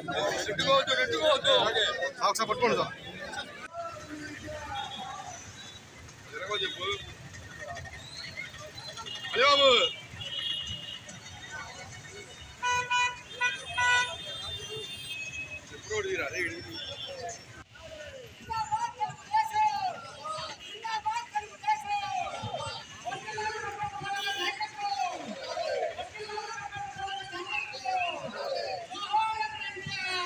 ఒకసారి పట్టుకోండి సార్ అదే బాబు ఎప్పుడు తీరా అదే ఇడిగి. जिंदाबाद తెలుగుదేశం जिंदाबाद తెలుగుదేశం వకిలాల ప్రభుత్వాల నాయకత్వం వకిలాల ప్రభుత్వాల నాయకత్వం జోహార్ ఇండియా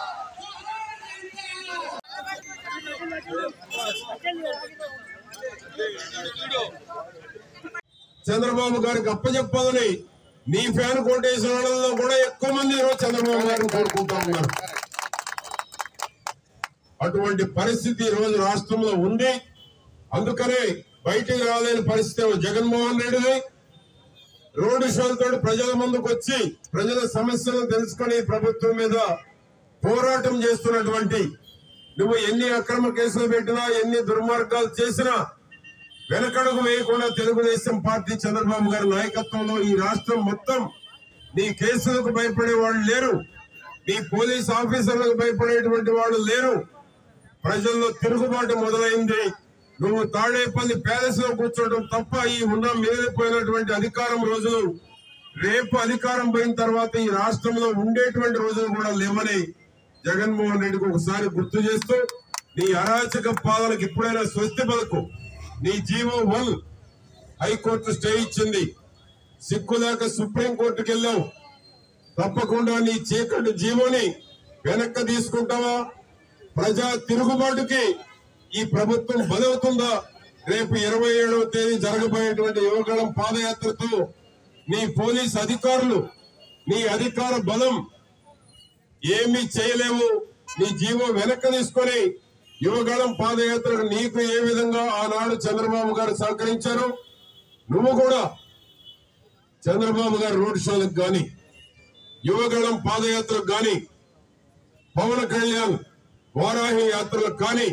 జోహార్ ఇండియా చంద్రబాబు గారికి అప్పచెప్పాలని నీ ఫ్యాన్ కోటేసిన వాళ్ళలో కూడా ఎక్కువ మంది ఈరోజు చంద్రబాబు గారిని కోరుకుంటా ఉన్నారు అటువంటి పరిస్థితి ఈ రోజు రాష్ట్రంలో ఉంది అందుకనే బయటికి రాలేని పరిస్థితి ఏమో జగన్మోహన్ రెడ్డిది రోడ్డు షోలతో ప్రజల ముందుకు వచ్చి ప్రజల సమస్యలను తెలుసుకొని ఈ ప్రభుత్వం మీద పోరాటం చేస్తున్నటువంటి నువ్వు ఎన్ని అక్రమ కేసులు పెట్టినా ఎన్ని దుర్మార్గాలు చేసినా వెనకడుగు వేయకుండా తెలుగుదేశం పార్టీ చంద్రబాబు గారి నాయకత్వంలో ఈ రాష్ట్రం మొత్తం నీ కేసులకు భయపడే వాళ్ళు లేరు నీ పోలీస్ ఆఫీసర్లకు భయపడేటువంటి వాళ్ళు లేరు ప్రజల్లో తిరుగుబాటు మొదలైంది నువ్వు తాడేపల్లి ప్యాలెస్ లో కూర్చోవడం తప్ప ఈ ఉన్న మిగిలిపోయినటువంటి అధికారం రోజులు రేపు అధికారం పోయిన తర్వాత ఈ రాష్ట్రంలో ఉండేటువంటి రోజులు కూడా లేవని జగన్మోహన్ రెడ్డికి ఒకసారి గుర్తు చేస్తూ నీ అరాచక పాలనకి ఇప్పుడైనా స్వస్తి పలుకు నీ జీవో వన్ హైకోర్టు స్టే ఇచ్చింది సిక్కులేక సుప్రీం కోర్టుకు వెళ్ళావు తప్పకుండా నీ చీకటి జీవోని వెనక్కి తీసుకుంటావా ప్రజా తిరుగుబాటుకి ఈ ప్రభుత్వం బలవుతుందా రేపు ఇరవై ఏడవ తేదీ జరగబోయేటువంటి యువగళం పాదయాత్రతో నీ పోలీస్ అధికారులు నీ అధికార బలం ఏమీ చేయలేవు నీ జీవో వెనక్కి తీసుకొని యువగళం పాదయాత్రకు నీకు ఏ విధంగా ఆనాడు చంద్రబాబు గారు సహకరించారు నువ్వు కూడా చంద్రబాబు గారి రోడ్ షోలకు గాని యువగళం పాదయాత్రకు గాని పవన్ కళ్యాణ్ వారాహి యాత్రలకు కానీ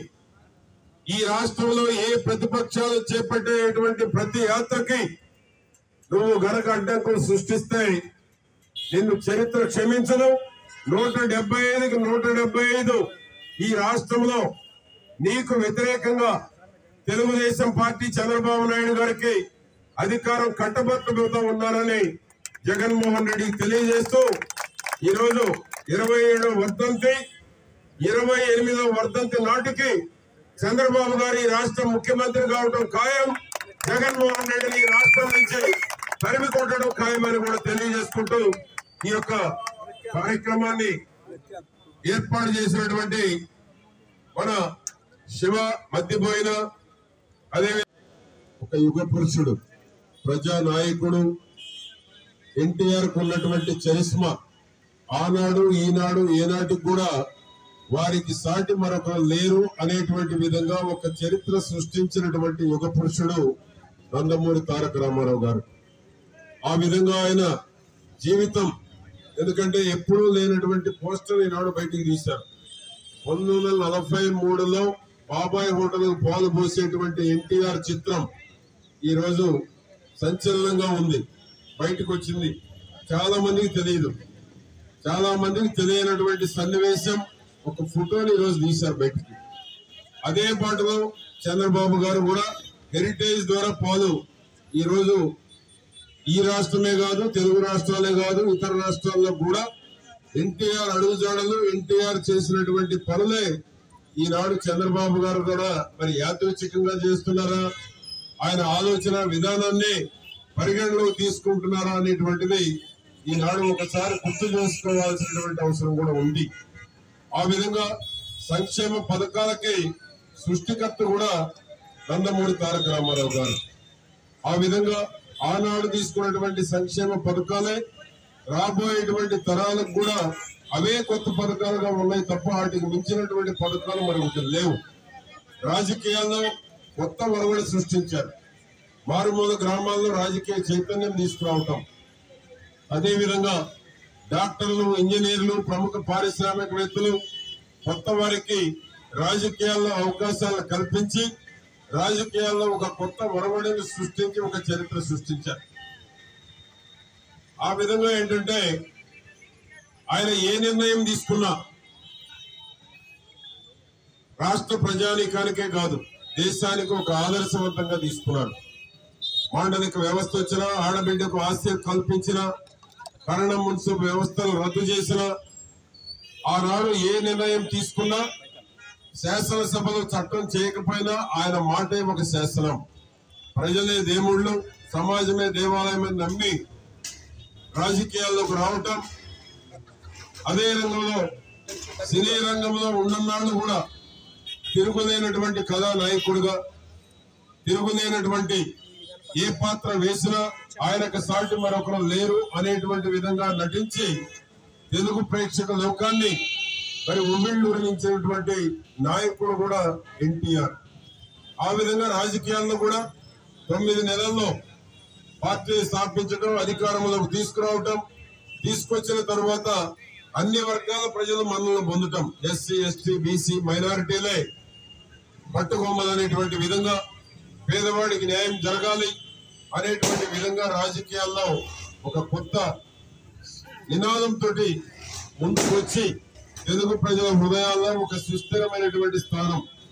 ఈ రాష్ట్రంలో ఏ ప్రతిపక్షాలు చేపట్టేటువంటి ప్రతి యాత్రకి నువ్వు గనక అడ్డంకులు సృష్టిస్తే నిన్ను చరిత్ర క్షమించదు నూట డెబ్బై ఐదుకి నూట డెబ్బై ఐదు ఈ రాష్ట్రంలో నీకు వ్యతిరేకంగా తెలుగుదేశం పార్టీ చంద్రబాబు నాయుడు గారికి అధికారం కట్టబెట్టబోతా ఉన్నారని జగన్మోహన్ రెడ్డికి తెలియజేస్తూ ఈరోజు ఇరవై ఏడవ వర్ధంతి ఇరవై ఎనిమిదవ వర్ధంతి నాటికి చంద్రబాబు గారు ఈ రాష్ట్ర ముఖ్యమంత్రి కావడం ఖాయం జగన్మోహన్ రెడ్డిని ఈ రాష్ట్రం నుంచి తరిమి కొట్టడం ఖాయమని కూడా తెలియజేసుకుంటూ ఈ యొక్క కార్యక్రమాన్ని ఏర్పాటు చేసినటువంటి మన శివ మధ్యపోయిన అదే ఒక యుగ పురుషుడు ప్రజా నాయకుడు ఎన్టీఆర్ కు ఉన్నటువంటి చరిస్మా ఆనాడు ఈనాడు ఏనాటికి కూడా వారికి సాటి మరొకరు లేరు అనేటువంటి విధంగా ఒక చరిత్ర సృష్టించినటువంటి యుగ పురుషుడు నందమూరి తారక రామారావు గారు ఆ విధంగా ఆయన జీవితం ఎందుకంటే ఎప్పుడూ లేనటువంటి పోస్టర్ ఈనాడు బయటికి తీశారు పంతొమ్మిది వందల నలభై మూడులో బాబాయ్ హోటల్ పాలు పోసేటువంటి ఎన్టీఆర్ చిత్రం ఈ రోజు సంచలనంగా ఉంది బయటకు వచ్చింది చాలా మందికి తెలియదు చాలా మందికి తెలియనటువంటి సన్నివేశం ఒక ఫోటోని ఈ రోజు తీశారు బయటికి అదే పాటలో చంద్రబాబు గారు కూడా హెరిటేజ్ ద్వారా పాలు ఈ రోజు ఈ రాష్ట్రమే కాదు తెలుగు రాష్ట్రాలే కాదు ఇతర రాష్ట్రాల్లో కూడా ఎన్టీఆర్ అడుగుజాడలు ఎన్టీఆర్ చేసినటువంటి పనులే ఈనాడు చంద్రబాబు గారు కూడా మరి యాదృచ్ఛికంగా చేస్తున్నారా ఆయన ఆలోచన విధానాన్ని పరిగణలోకి తీసుకుంటున్నారా అనేటువంటిది ఈనాడు ఒకసారి గుర్తు చేసుకోవాల్సినటువంటి అవసరం కూడా ఉంది ఆ విధంగా సంక్షేమ పథకాలకి సృష్టికర్త కూడా నందమూరి తారక రామారావు గారు ఆ విధంగా ఆనాడు తీసుకున్నటువంటి సంక్షేమ పథకాలే రాబోయేటువంటి తరాలకు కూడా అవే కొత్త పథకాలుగా ఉన్నాయి తప్ప వాటికి మించినటువంటి పథకాలు మరి ఒకటి లేవు రాజకీయాల్లో కొత్త ఒరవడి సృష్టించారు మారుమూల గ్రామాల్లో రాజకీయ చైతన్యం తీసుకురావటం అదే విధంగా డాక్టర్లు ఇంజనీర్లు ప్రముఖ పారిశ్రామికవేత్తలు కొత్త వారికి రాజకీయాల్లో అవకాశాలు కల్పించి రాజకీయాల్లో ఒక కొత్త ఒరవడిని సృష్టించి ఒక చరిత్ర సృష్టించారు ఆ విధంగా ఏంటంటే ఆయన ఏ నిర్ణయం తీసుకున్నా రాష్ట్ర ప్రజానీకానికే కాదు దేశానికి ఒక ఆదర్శవంతంగా తీసుకున్నాడు మాండలిక వ్యవస్థ వచ్చిన ఆడబిడ్డకు ఆస్తి కల్పించిన కరణం మున్సిపల్ వ్యవస్థను రద్దు చేసిన ఆనాడు ఏ నిర్ణయం తీసుకున్నా శాసనసభలో చట్టం చేయకపోయినా ఆయన మాటే ఒక శాసనం ప్రజలే దేవుళ్ళు సమాజమే దేవాలయం అని నమ్మి రాజకీయాల్లోకి రావటం అదే రంగంలో సినీ రంగంలో ఉన్ననాళ్ళు కూడా తిరుగులేనటువంటి కథానాయకుడుగా తిరుగులేనటువంటి ఏ పాత్ర వేసినా ఆయనకు సాటి మరొకరు లేరు అనేటువంటి విధంగా నటించి తెలుగు ప్రేక్షక లోకాన్ని మరి ఉమిళ్ళూరించినటువంటి నాయకుడు కూడా ఎన్టీఆర్ ఆ విధంగా రాజకీయాల్లో కూడా తొమ్మిది నెలల్లో పార్టీ స్థాపించడం అధికారంలోకి తీసుకురావటం తీసుకొచ్చిన తర్వాత అన్ని వర్గాల ప్రజలు మన్నలను పొందటం ఎస్సీ ఎస్టీ బీసీ మైనారిటీలే పట్టుకొమ్మలనేటువంటి విధంగా పేదవాడికి న్యాయం జరగాలి అనేటువంటి విధంగా రాజకీయాల్లో ఒక కొత్త నినాదంతో ముందుకు వచ్చి తెలుగు ప్రజల హృదయాల్లో ఒక సుస్థిరమైనటువంటి స్థానం